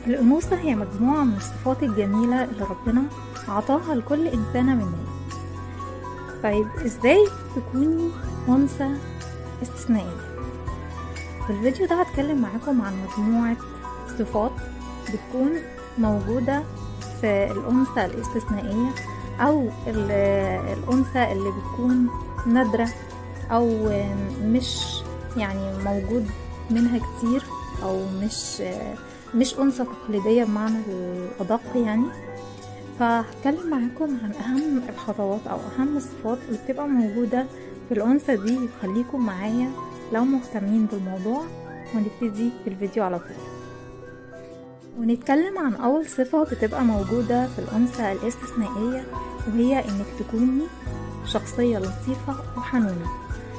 الأنوثة هي مجموعة من الصفات الجميلة اللي ربنا عطاها لكل إنسانة مننا طيب إزاي تكوني أنثى استثنائية في الفيديو ده هتكلم معاكم عن مجموعة صفات بتكون موجودة في الأنثى الاستثنائية أو الأنثى اللي بتكون نادرة أو مش يعني موجود منها كتير أو مش مش أنثى تقليدية بمعنى الأدق يعني فهتكلم معاكم عن أهم الخطوات أو أهم الصفات اللي بتبقى موجودة في الأنثى دي وخليكم معايا لو مهتمين بالموضوع ونبتدي في الفيديو على طول ونتكلم عن أول صفة بتبقى موجودة في الأنثى الاستثنائية وهي إنك تكوني شخصية لطيفة وحنونة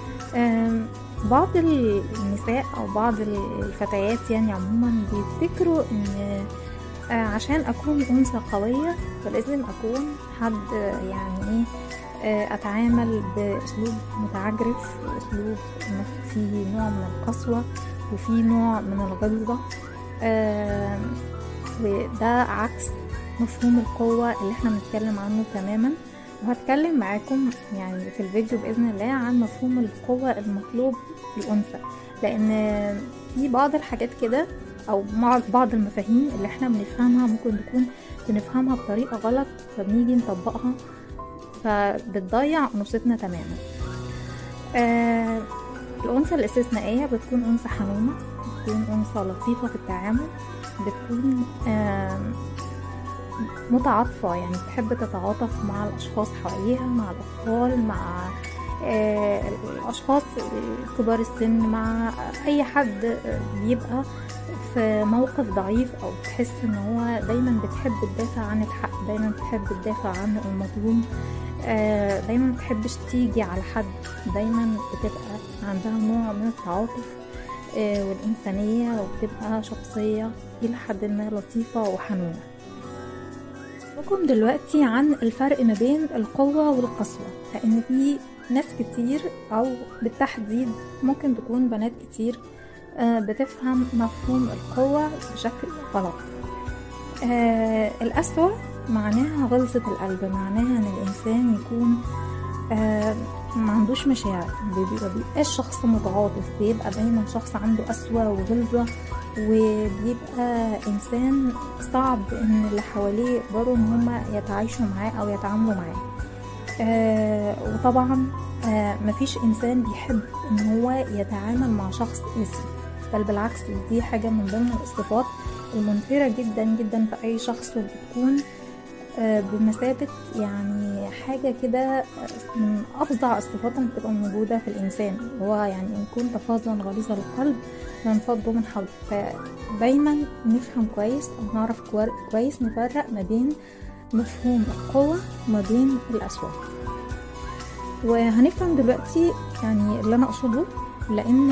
بعض النساء أو بعض الفتيات يعني عموما بيفتكروا إن عشان أكون أنثى قوية فلازم أكون حد يعني إيه أتعامل بأسلوب متعجرف أسلوب فيه نوع من القسوة وفي نوع من الغلظة آه وده عكس مفهوم القوة اللي احنا بنتكلم عنه تماما وهتكلم معاكم يعني في الفيديو بإذن الله عن مفهوم القوة المطلوب في الأنثى لأن في بعض الحاجات كده أو بعض المفاهيم اللي احنا بنفهمها ممكن تكون بنفهمها بطريقة غلط فبنيجي نطبقها فبتضيع أنوثتنا تماما آه الأنثى الاستثنائية بتكون أنثى حنونة بتكون أنثى لطيفة في التعامل بتكون آه متعاطفة يعني بتحب تتعاطف مع الأشخاص حواليها مع الأطفال مع آه الأشخاص كبار السن مع أي حد بيبقى في موقف ضعيف أو تحس إن هو دايما بتحب تدافع عن الحق دايما بتحب تدافع عن المظلوم دايما متحبش تيجي على حد دايما بتبقى عندها نوع من التعاطف والإنسانية وبتبقى شخصية إلى حد ما لطيفة وحنونة لكم دلوقتي عن الفرق ما بين القوة والقسوة لأن في ناس كتير أو بالتحديد ممكن تكون بنات كتير بتفهم مفهوم القوة بشكل غلط القسوة معناها غلظة القلب معناها ان الانسان يكون آه ما عندوش مشاعر ما بيبقاش شخص متعاطف بيبقى دايما شخص عنده قسوة وغلظة وبيبقى انسان صعب ان اللي حواليه يقدروا ان هما يتعايشوا معاه او يتعاملوا معاه آه وطبعا آه مفيش انسان بيحب ان هو يتعامل مع شخص قاسي بل بالعكس دي حاجة من ضمن الصفات المنفرة جدا جدا في أي شخص وبتكون بمثابة يعني حاجة كده من أفظع الصفات اللي بتبقى موجودة في الإنسان هو يعني إن كنت فظا غليظ القلب لانفضوا من حولك فدايما نفهم كويس أو نعرف كويس نفرق ما بين مفهوم القوة وما بين الأسوأ وهنفهم دلوقتي يعني اللي أنا أقصده لأن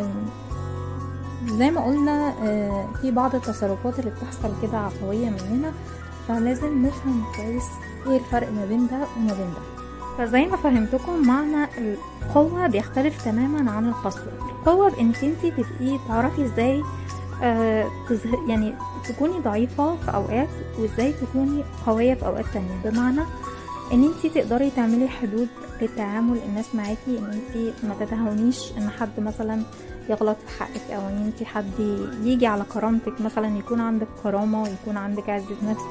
زي ما قلنا في بعض التصرفات اللي بتحصل كده عفوية مننا فلازم نفهم كويس ايه الفرق ما بين ده وما بين ده فزي ما فهمتكم معنى القوة بيختلف تماما عن القسوة القوة بانك انت تبقي تعرفي ازاي آه يعني تكوني ضعيفة في اوقات وازاي تكوني قوية في اوقات تانية بمعنى ان انت تقدري تعملي حدود للتعامل الناس معاكي ان انت ما تتهاونيش ان حد مثلا يغلط في حقك او ان انت حد يجي على كرامتك مثلا يكون عندك كرامة ويكون عندك عزة نفس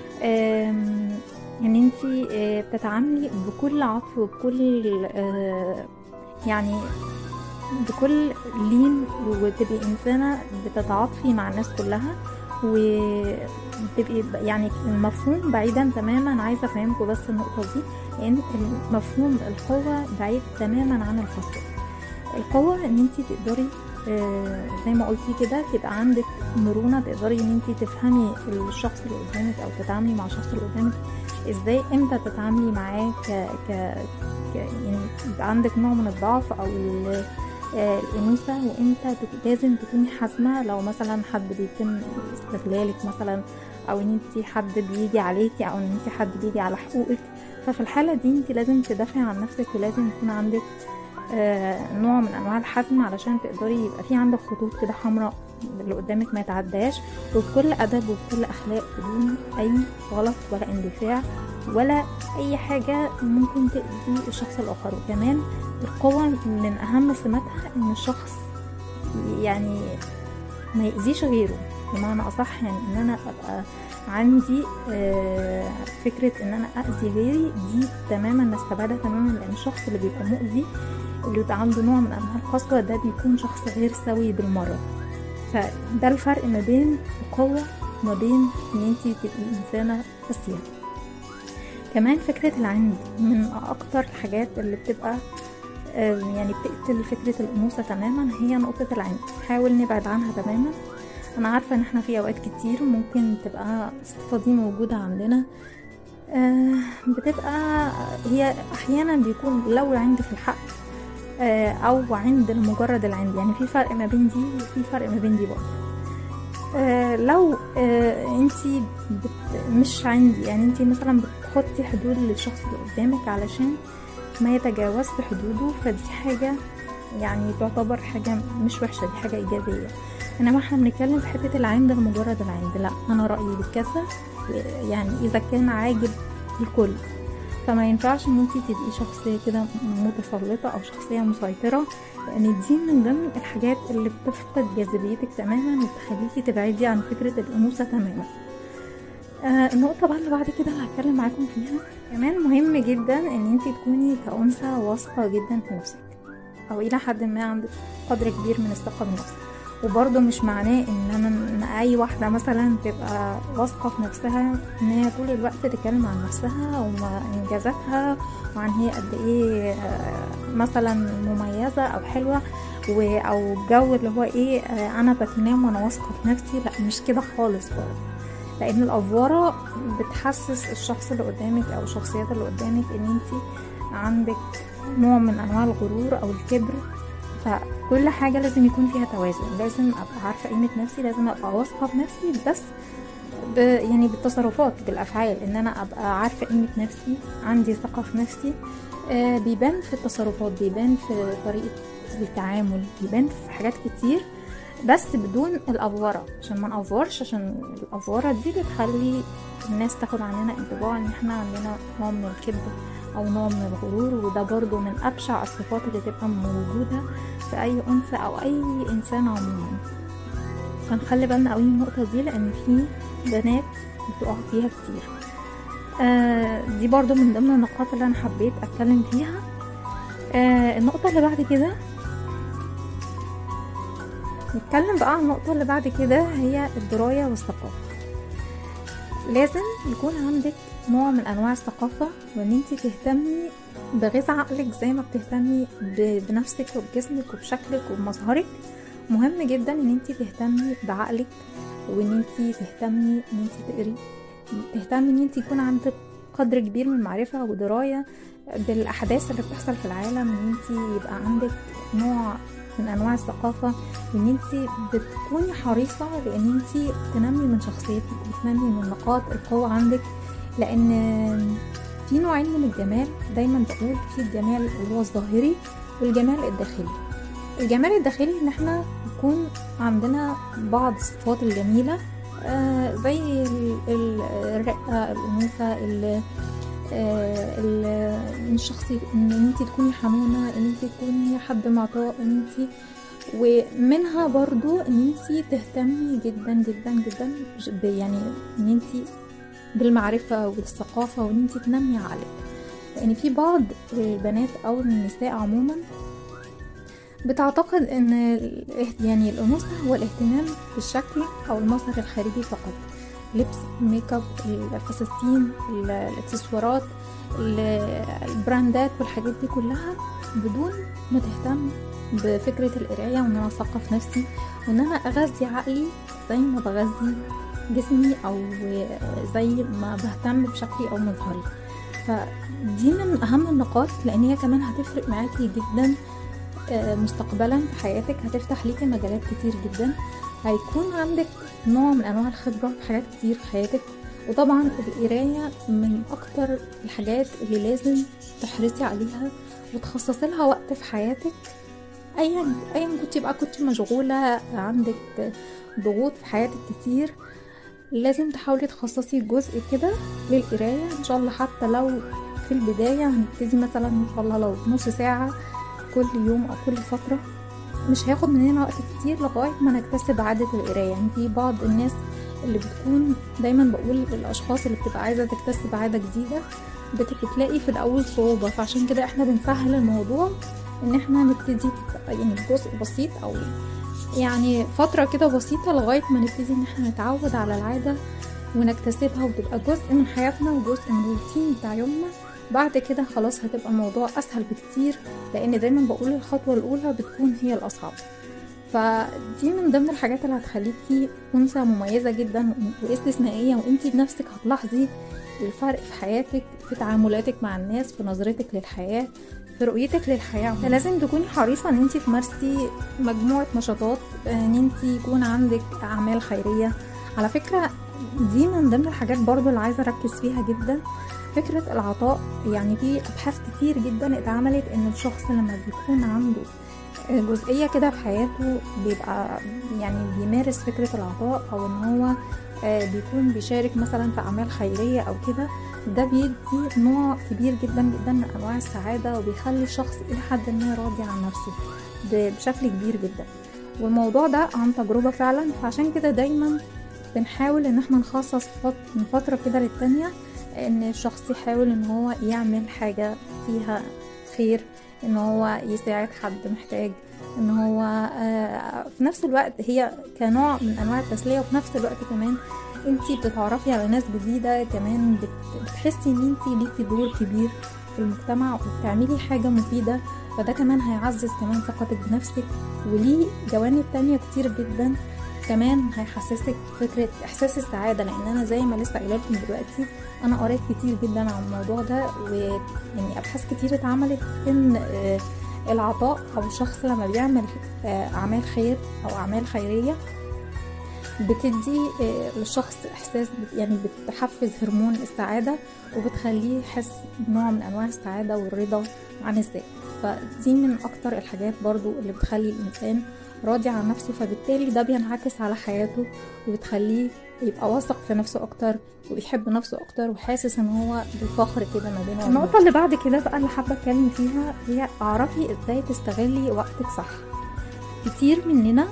ان انت بتتعاملي بكل عطف وبكل يعني بكل لين وتبقي انسانة بتتعاطفي مع الناس كلها وتبقي يعني المفهوم بعيدا تماما عايزة افهمكم بس النقطة دي لان مفهوم القوة بعيد تماما عن القسوة القوة ان انت تقدري زي ما قلتي كده تبقى عندك مرونة تقدري ان انت تفهمي الشخص اللي قدامك او تتعاملي مع الشخص اللي قدامك ازاي امتى تتعاملي معاه ك... ك... ك... يعني يبقى عندك نوع من الضعف او ال... الانوثه وامتى لازم تكوني حازمه لو مثلا حد بيتم استغلالك مثلا او ان انت حد بيجي عليكي او ان انت حد بيجي على حقوقك ففي الحاله دي انت لازم تدافعي عن نفسك ولازم يكون عندك آه، نوع من انواع الحزم علشان تقدري يبقى في عندك خطوط كده حمراء اللي قدامك ما يتعداش وبكل ادب وبكل اخلاق بدون اي غلط ولا اندفاع ولا اي حاجه ممكن تاذي الشخص الاخر وكمان القوه من اهم سماتها ان الشخص يعني ما يأذيش غيره بمعنى أصح يعني إن أنا أبقى عندي آه، فكرة إن أنا أذي غيري دي تماما نستبعدها تماما لأن الشخص اللي بيبقى مؤذي اللي بيبقى عنده نوع من أنواع القسوة ده بيكون شخص غير سوي بالمرة فده الفرق ما بين القوة وما بين إن انتي تبقي إنسانة قاسية كمان فكرة العند من أكتر الحاجات اللي بتبقى آه، يعني بتقتل فكرة الأنوثة تماما هي نقطة العند حاول نبعد عنها تماما أنا عارفة إن احنا في أوقات كتير ممكن تبقى الصفة دي موجودة عندنا آه، بتبقى هي أحيانا بيكون لو عند في الحق آه، أو عند لمجرد العند يعني في فرق ما بين دي وفي فرق ما بين دي برضه آه، لو آه، انتي بت مش عندي يعني انتي مثلا بتحطي حدود للشخص اللي قدامك علشان ما يتجاوزش حدوده فدي حاجة يعني تعتبر حاجة مش وحشة دي حاجة إيجابية إنما احنا بنتكلم في حتة العند لمجرد العند لا أنا رأيي بالكذا يعني إذا كان عاجب الكل فما ينفعش ان انتي تبقي شخصية كده متسلطة او شخصية مسيطرة لان دي من ضمن الحاجات اللي بتفقد جاذبيتك تماما وبتخليكي تبعدي عن فكرة الانوثة تماما آه النقطة بقى اللي بعد كده اللي هتكلم معاكم فيها كمان مهم جدا ان انتي تكوني كأنثى واثقة جدا في نفسك او الى حد ما عندك قدر كبير من الثقة بنفسك وبرضه مش معناه ان انا ان اي واحدة مثلا تبقى واثقة في نفسها ان هي طول الوقت تتكلم عن نفسها وانجازاتها وعن هي قد ايه آه، مثلا مميزة او حلوة و- او الجو اللي هو ايه آه، انا بتنام وانا واثقة في نفسي لا مش كده خالص برضه لان الافوره بتحسس الشخص اللي قدامك او الشخصيات اللي قدامك ان انت عندك نوع من انواع الغرور او الكبر فكل حاجه لازم يكون فيها توازن لازم ابقى عارفه قيمه نفسي لازم ابقى واثقه بنفسي بس ب يعني بالتصرفات بالافعال ان انا ابقى عارفه قيمه نفسي عندي ثقه في نفسي آه بيبان في التصرفات بيبان في طريقه التعامل بيبان في حاجات كتير بس بدون الافوره عشان ما نافورش عشان الافوره دي بتخلي الناس تاخد عننا انطباع ان احنا عندنا نوع من الكبر او نوع من الغرور وده برضو من ابشع الصفات اللي تبقى موجوده في اي انثى او اي انسان عموما فنخلي بالنا قوي من النقطه دي لان في بنات بتقع فيها كتير آه دي برضو من ضمن النقاط اللي انا حبيت اتكلم فيها آه النقطه اللي بعد كده نتكلم بقى عن النقطة اللي بعد كده هي الدراية والثقافة لازم يكون عندك نوع من أنواع الثقافة وإن انتي تهتمي بغذاء عقلك زي ما بتهتمي ب- بنفسك وبجسمك وبشكلك وبمظهرك مهم جدا إن انتي تهتمي بعقلك وإن انتي تهتمي إن انتي تقري تهتمي إن انتي يكون عندك قدر كبير من المعرفة ودراية بالأحداث اللي بتحصل في العالم إن انتي يبقى عندك نوع من انواع الثقافه وان انت بتكوني حريصه لان انت تنمي من شخصيتك وتنمي من نقاط القوه عندك لان في نوعين من الجمال دايما بقول في الجمال اللي هو الظاهري والجمال الداخلي الجمال الداخلي ان احنا يكون عندنا بعض الصفات الجميله آه زي ال- ال- الرقه الانوثه ال- آه، ال- ان الشخص ان انت تكوني حنونه ان انت تكوني حد معطاء ان انت ومنها برضو ان انت تهتمي جدا جدا جدا ج- ب- يعني ان انت بالمعرفه والثقافه وان انت تنمي عقلك لان في بعض البنات او النساء عموما بتعتقد ان ال- يعني الانوثه هو الاهتمام بالشكل او المظهر الخارجي فقط لبس الميك اب الفساتين ال- الاكسسوارات ال- البراندات والحاجات دي كلها بدون ما تهتم بفكرة القراية وان انا اثقف نفسي وان انا اغذي عقلي زي ما بغذي جسمي او زي ما بهتم بشكلي او مظهري فدي من اهم النقاط لان هي كمان هتفرق معاكي جدا آه، مستقبلا في حياتك هتفتح ليكي مجالات كتير جدا هيكون عندك نوع من انواع الخبره في حاجات كتير في حياتك وطبعا القراية من أكتر الحاجات اللي لازم تحرصي عليها وتخصصي لها وقت في حياتك ايا ايا كنت بقى كنت مشغولة عندك ضغوط في حياتك كتير لازم تحاولي تخصصي جزء كده للقراية ان شاء الله حتى لو في البداية هنبتدي مثلا ان شاء الله لو نص ساعة كل يوم او كل فترة مش هياخد مننا وقت كتير لغاية ما نكتسب عادة القراية يعني في بعض الناس اللي بتكون دايما بقول الاشخاص اللي بتبقى عايزة تكتسب عادة جديدة بتلاقي في الاول صعوبة فعشان كده احنا بنسهل الموضوع ان احنا نبتدي يعني بجزء بسيط او يعني فترة كده بسيطة لغاية ما نبتدي ان احنا نتعود على العادة ونكتسبها وتبقى جزء من حياتنا وجزء من الروتين بتاع يومنا بعد كده خلاص هتبقى الموضوع اسهل بكتير لان دايما بقول الخطوة الاولى بتكون هي الاصعب فدي من ضمن الحاجات اللي هتخليكي انثى مميزة جدا واستثنائية وانتي بنفسك هتلاحظي الفرق في حياتك في تعاملاتك مع الناس في نظرتك للحياة في رؤيتك للحياة فلازم تكوني حريصة ان انتي تمارسي مجموعة نشاطات ان انتي يكون عندك اعمال خيرية على فكرة دي من ضمن الحاجات برضو اللي عايزة اركز فيها جدا فكرة العطاء يعني في ابحاث كتير جدا اتعملت ان الشخص لما بيكون عنده جزئية كده في حياته بيبقى يعني بيمارس فكرة العطاء او ان هو بيكون بيشارك مثلا في اعمال خيرية او كده ده بيدي نوع كبير جدا جدا من انواع السعادة وبيخلي الشخص الى حد ما راضي عن نفسه بشكل كبير جدا والموضوع ده عن تجربة فعلا فعشان كده دايما بنحاول ان احنا نخصص من فترة كده للتانية ان الشخص يحاول ان هو يعمل حاجة فيها خير ان هو يساعد حد محتاج ان هو في نفس الوقت هي كنوع من انواع التسلية وفي نفس الوقت كمان انتي بتتعرفي على ناس جديدة كمان بتحسي ان انتي ليكي دور كبير في المجتمع وبتعملي حاجة مفيدة فده كمان هيعزز كمان ثقتك بنفسك وليه جوانب تانية كتير جدا كمان هيحسسك فكرة إحساس السعادة لأن أنا زي ما لسه قايلة لكم دلوقتي أنا قريت كتير جدا عن الموضوع ده ويعني أبحاث كتير اتعملت إن العطاء أو الشخص لما بيعمل أعمال خير أو أعمال خيرية بتدي للشخص احساس يعني بتحفز هرمون السعاده وبتخليه يحس بنوع من انواع السعاده والرضا عن الذات فدي من اكتر الحاجات برضو اللي بتخلي الانسان راضي عن نفسه فبالتالي ده بينعكس على حياته وبتخليه يبقى واثق في نفسه اكتر ويحب نفسه اكتر وحاسس ان هو بالفخر كده ما بينه النقطه اللي بعد كده بقى اللي حابه اتكلم فيها هي اعرفي ازاي تستغلي وقتك صح كتير مننا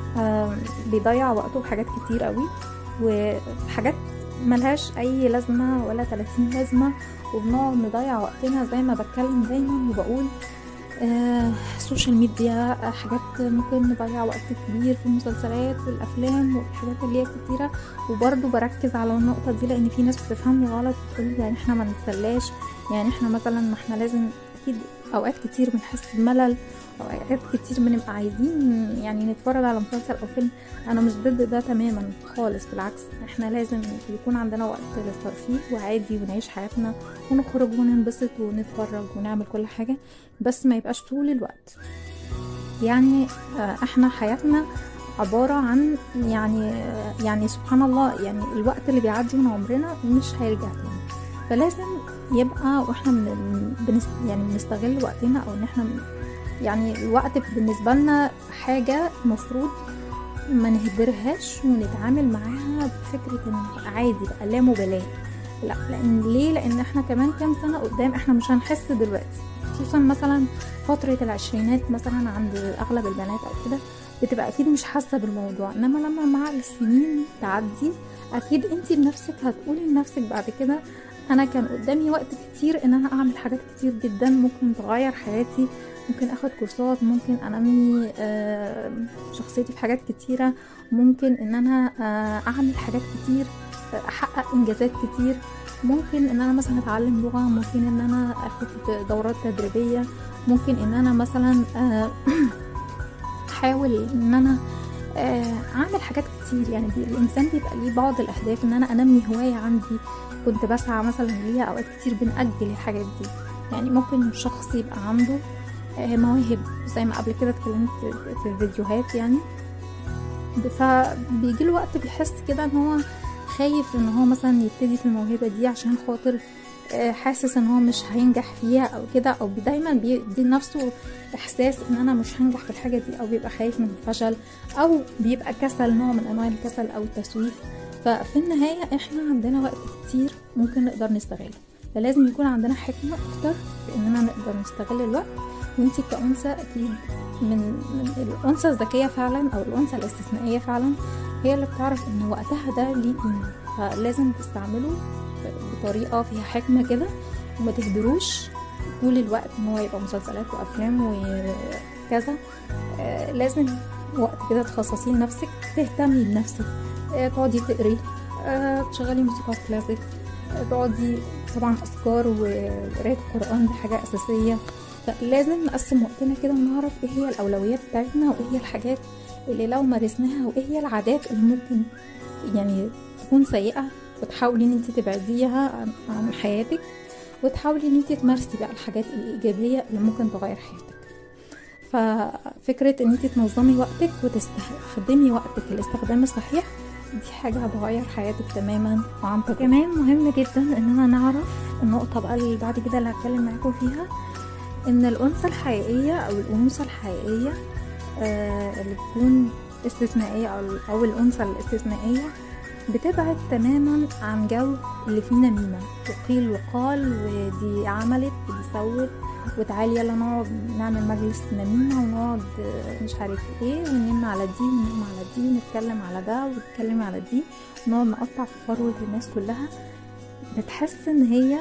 بيضيع وقته في حاجات كتير قوي وحاجات ملهاش اي لازمه ولا 30 لازمه وبنقعد نضيع وقتنا زي ما بتكلم دايما وبقول آه السوشيال ميديا آه حاجات ممكن نضيع وقت كبير في المسلسلات والافلام والحاجات اللي هي كتيره وبرضه بركز على النقطه دي لان في ناس بتفهمني غلط بتقول يعني احنا ما نتسلاش يعني احنا مثلا ما احنا لازم اكيد اوقات كتير بنحس بملل اوقات كتير بنبقى عايزين يعني نتفرج على مسلسل او فيلم انا مش ضد ده تماما خالص بالعكس احنا لازم يكون عندنا وقت للترفيه وعادي ونعيش حياتنا ونخرج وننبسط ونتفرج ونعمل كل حاجه بس ما يبقاش طول الوقت يعني احنا حياتنا عبارة عن يعني يعني سبحان الله يعني الوقت اللي بيعدي من عمرنا مش هيرجع تاني فلازم يبقى واحنا من بنست يعني بنستغل وقتنا او ان احنا يعني الوقت بالنسبة لنا حاجة مفروض ما نهدرهاش ونتعامل معاها بفكرة ان عادي بقى لا مبالاة لا لان ليه لان احنا كمان كام سنة قدام احنا مش هنحس دلوقتي خصوصا مثلا فترة العشرينات مثلا عند اغلب البنات او كده بتبقى اكيد مش حاسة بالموضوع انما لما مع السنين تعدي اكيد انتي بنفسك هتقولي لنفسك بعد كده انا كان قدامي وقت كتير ان انا اعمل حاجات كتير جدا ممكن تغير حياتي ممكن اخد كورسات ممكن انمي شخصيتي في حاجات كتيره ممكن ان انا اعمل حاجات كتير احقق انجازات كتير ممكن ان انا مثلا اتعلم لغه ممكن ان انا اخد دورات تدريبيه ممكن ان انا مثلا احاول ان انا اعمل حاجات كتير يعني الانسان بيبقى ليه بعض الاهداف ان انا انمي هوايه عندي كنت بسعى مثلا ليها اوقات كتير بنأجل الحاجات دي يعني ممكن شخص يبقى عنده مواهب زي ما قبل كده اتكلمت في الفيديوهات يعني فبيجي له وقت بيحس كده ان هو خايف ان هو مثلا يبتدي في الموهبة دي عشان خاطر آه، حاسس ان هو مش هينجح فيها او كده او دايما بيدي لنفسه احساس ان انا مش هنجح في الحاجة دي او بيبقى خايف من الفشل او بيبقى كسل نوع من انواع الكسل او التسويف ففي النهاية احنا عندنا وقت كتير ممكن نقدر نستغله فلازم يكون عندنا حكمة اكتر في اننا نقدر نستغل الوقت وانتي كأنثى اكيد من, من الأنثى الذكية فعلا او الأنثى الاستثنائية فعلا هي اللي بتعرف ان وقتها ده ليه قيمة فلازم تستعمله بطريقة فيها حكمة كده وما تهدروش طول الوقت ان هو يبقى مسلسلات وافلام وكذا آه، لازم وقت كده تخصصيه لنفسك تهتمي بنفسك آه، تقعدي تقري آه، تشغلي موسيقى كلاسيك آه، تقعدي طبعا اذكار وقرايه القران دي حاجه اساسيه فلازم نقسم وقتنا كده ونعرف ايه هي الاولويات بتاعتنا وايه هي الحاجات اللي لو مارسناها وايه هي العادات اللي ممكن يعني تكون سيئه وتحاولي ان انت تبعديها عن, عن حياتك وتحاولي ان انت تمارسي بقى الحاجات الايجابيه اللي ممكن تغير حياتك ففكره ان انت تنظمي وقتك وتستخدمي وقتك الاستخدام الصحيح دي حاجة هتغير حياتك تماما وعن تجربة كمان مهم جدا اننا نعرف النقطة بقى اللي بعد كده اللي هتكلم معاكم فيها ان الانثى الحقيقية او الانوثة الحقيقية آه اللي بتكون استثنائية او او الانثى الاستثنائية بتبعد تماما عن جو اللي فيه نميمة وقيل وقال ودي عملت ودي سوت وتعالي يلا نقعد نعمل مجلس نميمة ونقعد آه، مش عارف ايه وننم على دي وننم على دي ونتكلم على ده ونتكلم على دي ونقعد نقطع في فروة الناس كلها بتحس ان هي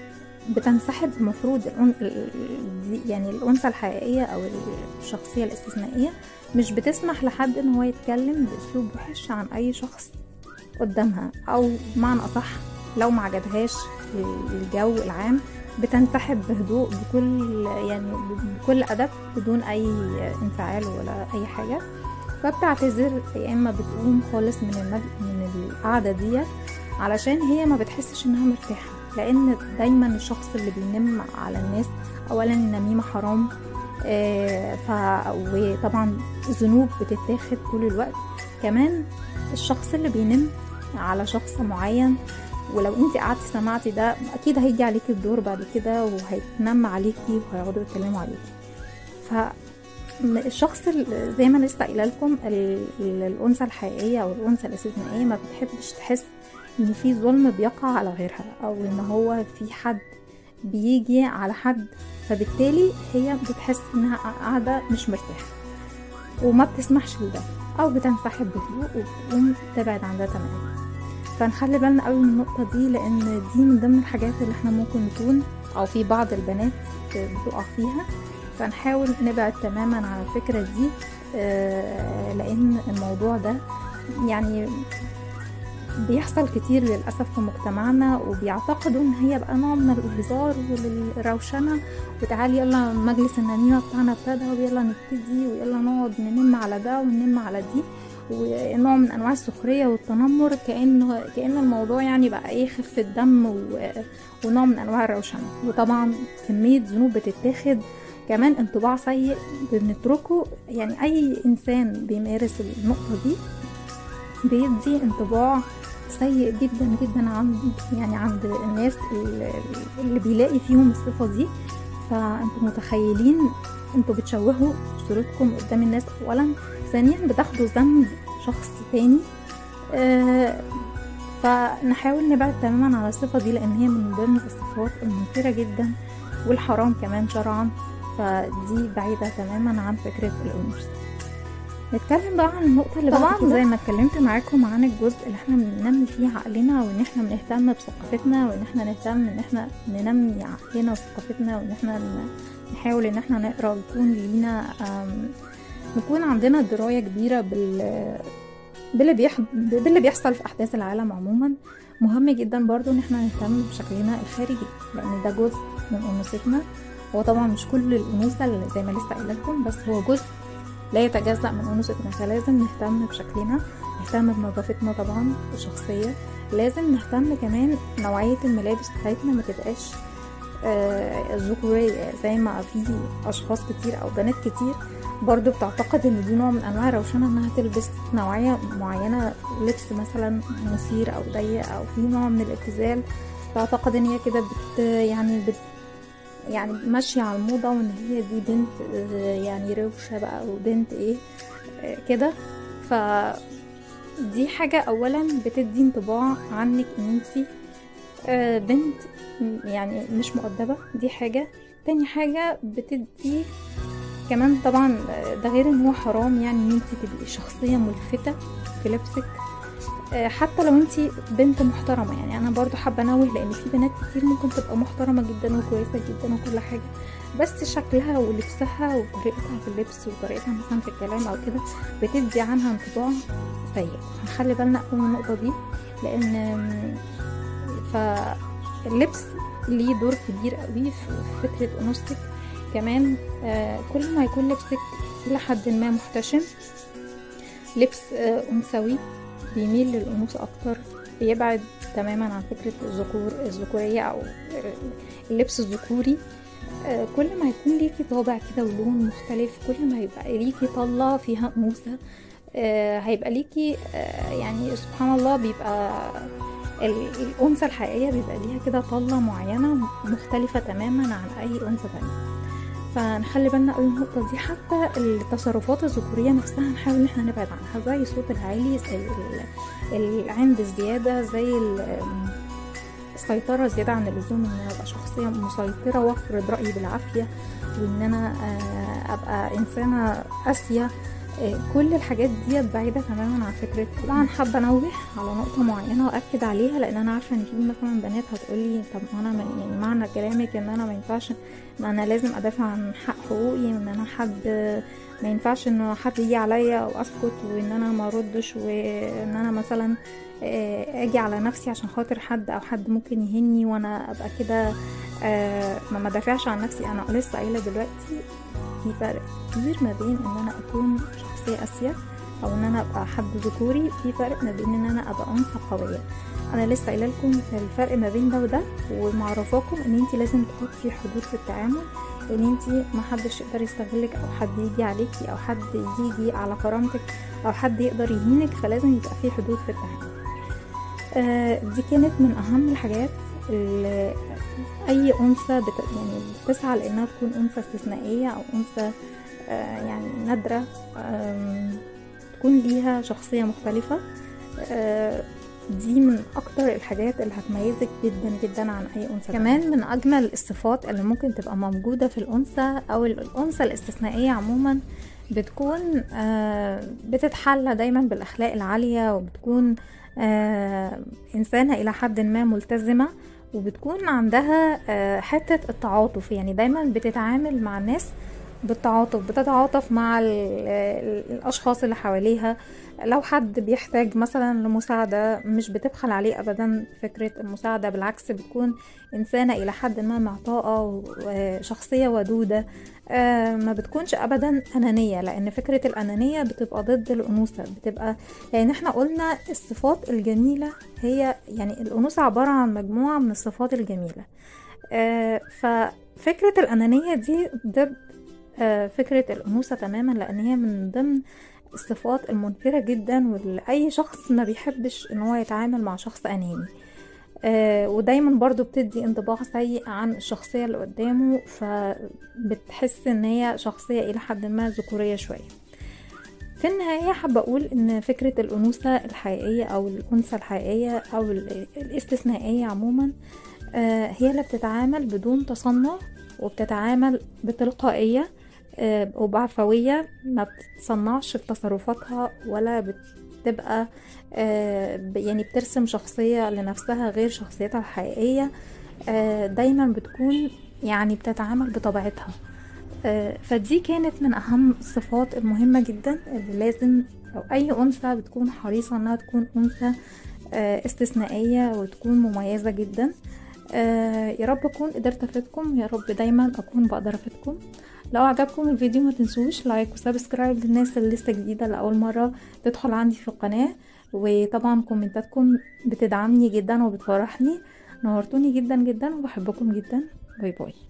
بتنسحب المفروض الأن... ال- يعني الأنثى الحقيقية أو الشخصية الاستثنائية مش بتسمح لحد إن هو يتكلم بأسلوب وحش عن أي شخص قدامها أو بمعنى أصح لو ما عجبهاش الجو العام بتنسحب بهدوء بكل يعني بكل أدب بدون أي انفعال ولا أي حاجة فبتعتذر يا إما بتقوم خالص من المج... من القعدة ديت علشان هي ما بتحسش إنها مرتاحة لأن دايما الشخص اللي بينم على الناس أولا النميمة حرام آه، ف... وطبعا ذنوب بتتاخد طول الوقت كمان الشخص اللي بينم على شخص معين ولو انت قعدتي سمعتي ده اكيد هيجي عليكي الدور بعد كده وهيتنم عليكي وهيقعدوا يتكلموا عليكي ف م- الشخص ال- زي ما لسه قايله لكم ال- ال- الانثى الحقيقيه او الانثى الاستثنائيه ما بتحبش تحس ان في ظلم بيقع على غيرها او ان هو في حد بيجي على حد فبالتالي هي بتحس انها قاعده مش مرتاحه وما بتسمحش لده او بتنسحب بهدوء وبتقوم تبعد عن ده تماما فنخلي بالنا قوي من النقطة دي لأن دي من ضمن الحاجات اللي احنا ممكن نكون أو في بعض البنات بتقع فيها فنحاول نبعد تماما عن الفكرة دي آه، لأن الموضوع ده يعني بيحصل كتير للأسف في مجتمعنا وبيعتقدوا إن هي بقى نوع من الهزار والروشنة وتعالي يلا مجلس النميمة بتاعنا ابتدى ويلا نبتدي ويلا نقعد ننم على ده وننم على دي ونوع من انواع السخريه والتنمر كانه كان الموضوع يعني بقى ايه خفه دم و... ونوع من انواع الروشنه وطبعا كميه ذنوب بتتاخد كمان انطباع سيء بنتركه يعني اي انسان بيمارس النقطه دي بيدي انطباع سيء جدا جدا عند يعني عند الناس اللي- اللي بيلاقي فيهم الصفه دي فانتوا متخيلين انتوا بتشوهوا صورتكم قدام الناس اولا ثانيا بتاخدوا ذنب شخص تاني آه، فنحاول نبعد تماما عن الصفة دي لأن هي من ضمن الصفات المنكرة جدا والحرام كمان شرعا فدي بعيدة تماما عن فكرة الأنوثة نتكلم بقى عن النقطة اللي بعد طبعاً كده زي ما اتكلمت معاكم عن الجزء اللي احنا بننمي فيه عقلنا وان احنا بنهتم بثقافتنا وان احنا نهتم ان احنا ننمي عقلنا وثقافتنا وان احنا ن- نحاول ان احنا نقرا ويكون لينا آم، نكون عندنا دراية كبيرة بال باللي, بيح... باللي بيحصل في أحداث العالم عموما مهم جدا برضو إن احنا نهتم بشكلنا الخارجي لأن ده جزء من أنوثتنا هو طبعا مش كل الأنوثة اللي زي ما لسه قايله لكم بس هو جزء لا يتجزأ من أنوثتنا فلازم نهتم بشكلنا نهتم بنظافتنا طبعا الشخصية لازم نهتم كمان نوعية الملابس بتاعتنا ما تبقاش آه، ذكورية زي ما في أشخاص كتير أو بنات كتير برضو بتعتقد ان دي نوع من انواع الروشنه انها تلبس نوعيه معينه لبس مثلا مثير او ضيق او في نوع من الابتذال تعتقد ان هي كده بت يعني بت يعني ماشيه على الموضه وان هي دي بنت آه، يعني روشه بقى وبنت ايه آه، كده ف دي حاجة أولا بتدي انطباع عنك إن انتي آه، بنت م- يعني مش مؤدبة دي حاجة تاني حاجة بتدي كمان طبعا آه، ده غير ان هو حرام يعني ان انتي تبقي شخصية ملفتة في لبسك آه، حتى لو انتي بنت محترمة يعني انا برضو حابة انوه لان في بنات كتير ممكن تبقى محترمة جدا وكويسة جدا وكل حاجة بس شكلها ولبسها وطريقتها في اللبس وطريقتها مثلا في الكلام او كده بتدي عنها انطباع سيء هنخلي بالنا قوي من النقطة دي لان آم، فاللبس ليه دور كبير قوي في فكرة انوثتك كمان آه، كل ما يكون لبسك إلى حد ما محتشم لبس آه، أنثوي بيميل للأنوثة أكتر بيبعد تماما عن فكرة الذكور الذكورية أو آه، اللبس الذكوري آه، كل ما يكون ليكي طابع كده ولون مختلف كل ما يبقى ليكي طلة فيها أنوثة آه، هيبقى ليكي آه، يعني سبحان الله بيبقى ال- الأنثى الحقيقية بيبقى ليها كده طلة معينة مختلفة تماما عن أي أنثى تانية فنخلي بالنا قوي من النقطة دي حتى التصرفات الذكورية نفسها نحاول ان احنا نبعد عنها زي الصوت العالي زي ال- العند الزيادة زي ال- السيطرة زيادة عن اللزوم ان انا ابقى شخصية مسيطرة وافرض رأيي بالعافية وان انا آه، ابقى انسانة قاسية آه، كل الحاجات دي بعيدة تماما عن فكرة طبعا حابة انوه على نقطة معينة واكد عليها لان انا عارفة ان في مثلا بنات هتقولي طب انا ما- يعني معنى كلامك ان انا ما ينفعش ان انا لازم ادافع عن حق حقوقي وان انا حد ما ينفعش ان حد يجي عليا او اسكت وان انا ما اردش وان انا مثلا آه، اجي على نفسي عشان خاطر حد او حد ممكن يهني وانا ابقى كده آه، ما ما دافعش عن نفسي انا لسه قايله دلوقتي في فرق كبير ما بين ان انا اكون شخصيه قاسيه او ان انا ابقى حد ذكوري في فرق ما بين ان انا ابقى انثى قويه انا لسه قايله لكم الفرق ما بين ده وده ومعرفاكم ان انت لازم تحطي حدود في التعامل ان انت ما حدش يقدر يستغلك او حد يجي عليكي او حد يجي على كرامتك او حد يقدر يهينك فلازم يبقى في حدود في التعامل آه، دي كانت من اهم الحاجات اللي اي انثى بت... يعني بتسعى لانها تكون انثى استثنائيه او انثى آه، يعني نادره آم، تكون ليها شخصيه مختلفه آه، دي من اكتر الحاجات اللي هتميزك جدا جدا عن اي انثى كمان من اجمل الصفات اللي ممكن تبقى موجوده في الانثى او الانثى الاستثنائيه عموما بتكون آه، بتتحلى دايما بالاخلاق العاليه وبتكون آه، انسانه الى حد ما ملتزمه وبتكون عندها آه، حته التعاطف يعني دايما بتتعامل مع الناس بالتعاطف بتتعاطف مع ال- ال- الاشخاص اللي حواليها لو حد بيحتاج مثلا لمساعدة مش بتبخل عليه أبدا فكرة المساعدة بالعكس بتكون إنسانة إلى حد ما معطاءة وشخصية ودودة آه، ما بتكونش أبدا أنانية لأن فكرة الأنانية بتبقى ضد الأنوثة بتبقى لأن احنا قلنا الصفات الجميلة هي يعني الأنوثة عبارة عن مجموعة من الصفات الجميلة آه، ففكرة الأنانية دي ضد آه، فكرة الأنوثة تماما لأن هي من ضمن الصفات المنفرة جدا واللي أي شخص ما بيحبش إن هو يتعامل مع شخص أناني آه ودايما برضو بتدي انطباع سيء عن الشخصية اللي قدامه فبتحس ان هي شخصية الى حد ما ذكورية شوية في النهاية حابة أقول إن فكرة الأنوثة الحقيقية أو الأنثى الحقيقية أو ال- الاستثنائية عموما آه، هي اللي بتتعامل بدون تصنع وبتتعامل بتلقائية آه، وبعفوية ما بتتصنعش في تصرفاتها ولا بتبقى آه، ب- يعني بترسم شخصية لنفسها غير شخصيتها الحقيقية آه، دايما بتكون يعني بتتعامل بطبيعتها آه، فدي كانت من أهم الصفات المهمة جدا اللي لازم أو أي أنثى بتكون حريصة إنها تكون أنثى آه، استثنائية وتكون مميزة جدا آه، يا رب أكون قدرت أفيدكم يا رب دايما أكون بقدر أفيدكم لو عجبكم الفيديو ما تنسوش لايك وسبسكرايب للناس اللي لسه جديدة لأول مرة تدخل عندي في القناة وطبعا كومنتاتكم بتدعمني جدا وبتفرحني نورتوني جدا جدا وبحبكم جدا باي باي